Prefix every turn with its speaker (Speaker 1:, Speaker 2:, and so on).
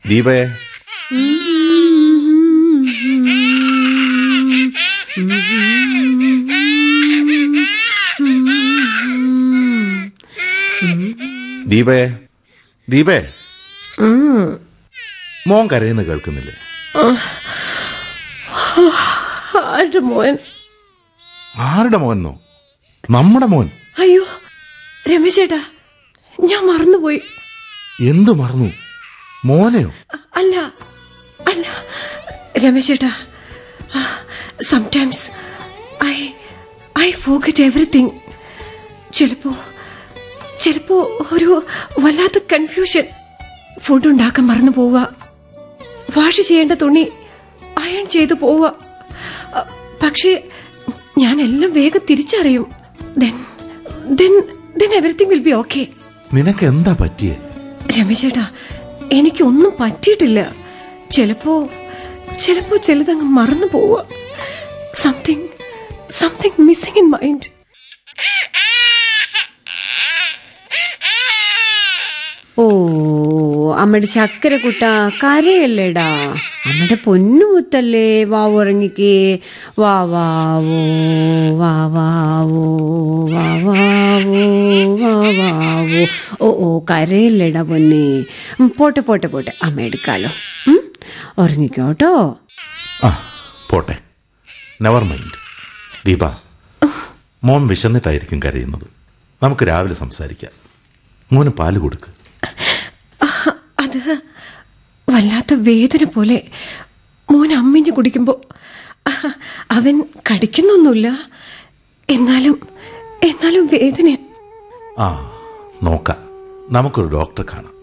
Speaker 1: ദീപേ ദീപേ ദീപേ മോൻ കരയുന്ന കേൾക്കുന്നില്ലേ
Speaker 2: ആരുടെ മോൻ
Speaker 1: ആരുടെ മോനോ നമ്മുടെ മോൻ
Speaker 2: അയ്യോ രമേശേട്ടാ ഞാൻ മറന്നുപോയി
Speaker 1: എന്തു മറന്നു മോനെയോ
Speaker 2: അ- അല്ല അല്ല രമേശേട്ടാ sometimes I I forgot everything ചിലപ്പോ ചിലപ്പോ ഒരു വല്ലാത്ത കൺഫ്യൂഷൻ ഫുഡ് ഉണ്ടാക്കാൻ മറന്നു പോവുക വാഷ് ചെയ്യേണ്ട തുണി അയൺ ചെയ്തു പോവുക അ, പക്ഷേ ഞാൻ എല്ലാം വേഗം തിരിച്ചറിയും then then then everything will be okay
Speaker 1: നിനക്ക് എന്താ പറ്റിയേ
Speaker 2: രമേശേട്ടാ എനിക്കൊന്നും പറ്റിയിട്ടില്ല ചിലപ്പോ ചിലപ്പോ ചിലതങ്ങ് മറന്നു പോവുക something something missing in mind
Speaker 3: ഓ അമ്മയുടെ ചക്കര കുട്ട കരയല്ലേടാ അമ്മയുടെ പൊന്നുമുത്തല്ലേ വാ ഉറങ്ങിക്കേ വാ വാവോ വാ വാവോ വാ വാവോ വാ വാവോ ഓ ഓ കരയല്ലേടാ പൊന്നെ ഉം, പോട്ടെ പോട്ടെ പോട്ടെ അമ്മ എടുക്കാലോ ഉം, ഉറങ്ങിക്കോട്ടോ
Speaker 1: ആ പോട്ടെ നെവർ മൈൻഡ് ദീപ മോൻ വിശന്നിട്ടായിരിക്കും കരയുന്നത് നമുക്ക് രാവിലെ സംസാരിക്കാം മോന് പാല് കൊടുക്ക്
Speaker 2: അത് വല്ലാത്ത വേദന പോലെ മോൻ അമ്മിഞ്ഞ് കുടിക്കുമ്പോ അഹ്, അവൻ കടിക്കുന്നൊന്നുമില്ല എന്നാലും എന്നാലും വേദന
Speaker 1: ആ നോക്കാം നമുക്കൊരു ഡോക്ടറെ കാണാം